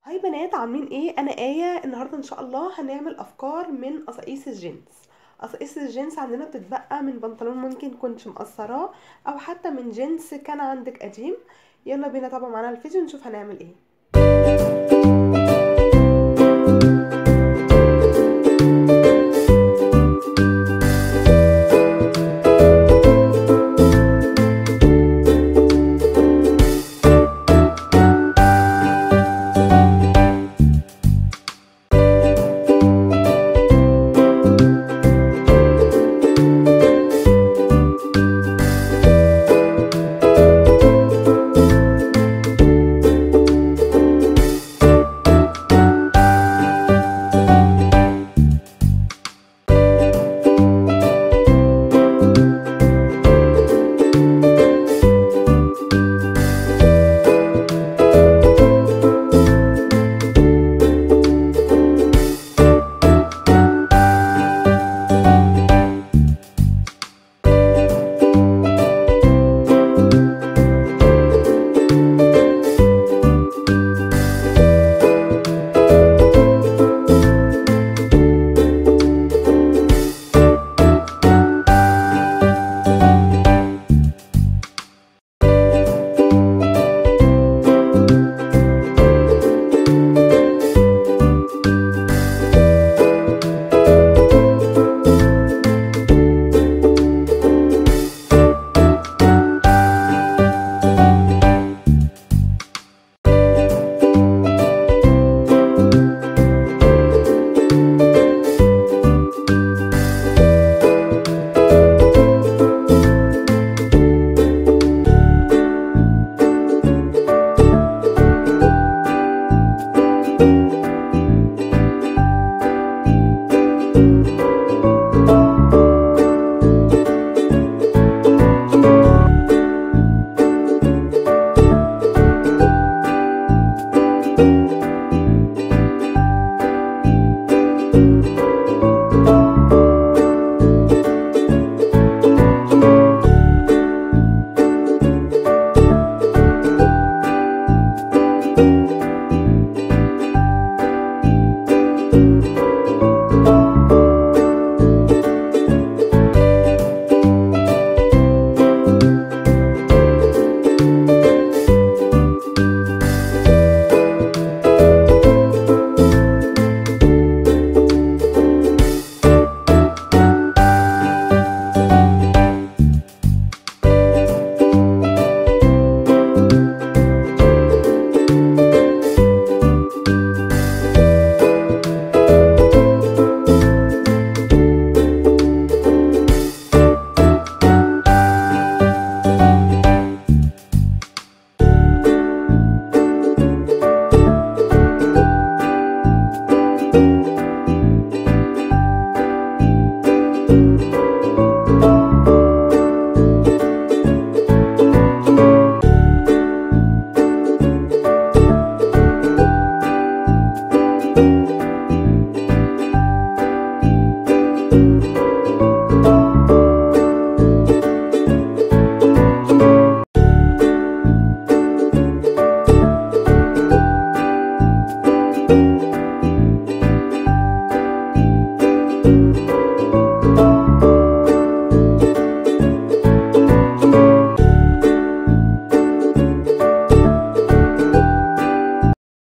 هاي بنات عاملين ايه انا آية النهارده ان شاء الله هنعمل افكار من قصاقيس الجينز قصاقيس الجينز عندنا بتتبقى من بنطلون ممكن كنتش مقصراه او حتى من جينز كان عندك قديم يلا بينا طبعا معانا الفيديو نشوف هنعمل ايه thank you